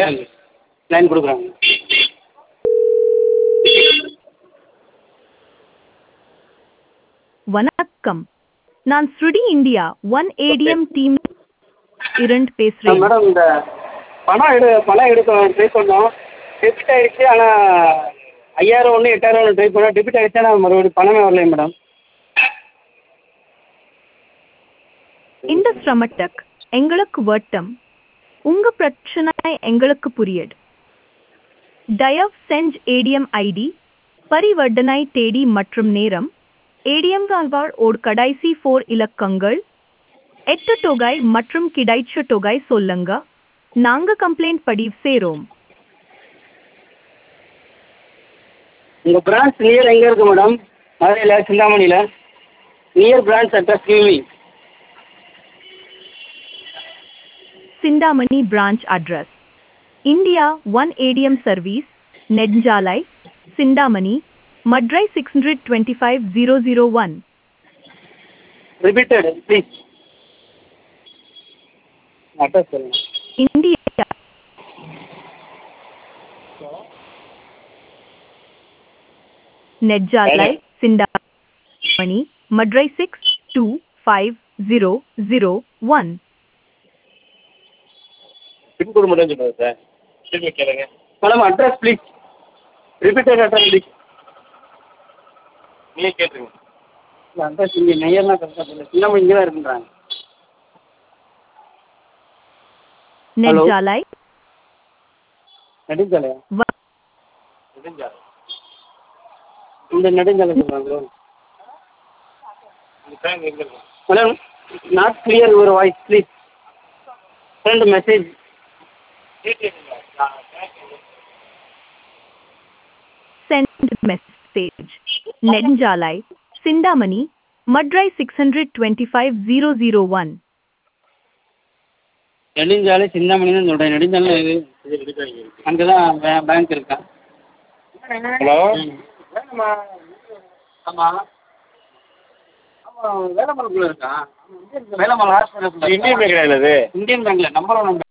இருங்க லைன் கொடுக்குறாங்க வணக்கம் நான் ஸ்ருடி இந்தியா ஒன் ஏடிஎம் டீம் இரண்டு பேசுகிறேன் மேடம் இந்த பணம் எடு பணம் எடுக்க ட்ரை பண்ணோம் டெபிட் ஆகிடுச்சு ஆனால் ஐயாயிரம் ஒன்று எட்டாயிரம் ஒன்று ட்ரை பண்ணோம் டெபிட் ஆகிடுச்சு ஆனால் மறுபடியும் பணமே வரலையே மேடம் இந்த சிரமட்டக் எங்களுக்கு வட்டம் உங்க பிரச்சனை எங்களுக்கு புரியுது தயவு செஞ்சு ஏடிஎம் ஐடி பரிவர்த்தனை தேதி மற்றும் நேரம் ஏடிஎம் கால்வார் ஓர் கடைசி ஃபோர் இலக்கங்கள் எட்டு தொகை மற்றும் கிடைச்ச தொகை சொல்லுங்க நாங்க கம்ப்ளைண்ட் பதிவு செய்றோம் உங்கள் பிரான்ச் நியர் எங்கே இருக்குது மேடம் மதுரையில் சிந்தாமணியில் near branch address give Chintamani branch address India one ATM service நெடுஞ்சாலை Chintamani Madurai six hundred twenty five zero zero one repeated please address சொல்லுங்கள் இந்தியா நெடுஞ்சாலை Chintamani Madurai six two five zero zero one pin code மட்டும் சொல்லுங்கள் sir திரும்பி கேளுங்க madam address please repeated address please நீங்கள் கேட்டுருங்க இல்லை அட்ரஸ் இங்கே நெய்யர்னா கரெக்டாக சொல்லு சின்னமணி இங்கே தான் இருக்குன்றாங்க நெடுஞ்சாலை நெடுஞ்சாலையா வ- முடிஞ்சா இந்த நெடுஞ்சாலை சொல்கிறாங்களோ இந்த டைம் எங்கே இருக்கும் madam not clear your voice please send message send message நெடுஞ்சாலை Chintamani Madurai six hundred twenty five zero zero one நெடுஞ்சாலை சிந்தாமணி தான் சொல்கிறேன் நெடுஞ்சாலை இது இது ரெடி பண்ணி அங்கே தான் பே பேங்க் இருக்கா ஹலோ வேணுமா ஆமாம் ஆமாம் வேலமலைக்குள்ளே இருக்கா வேலமலை ஹாஸ்பிட்டலுக்குள்ள இந்தியன் பேங்க் கிடையாது அது இந்தியன் பேங்க்ல நம்பர் ஒன்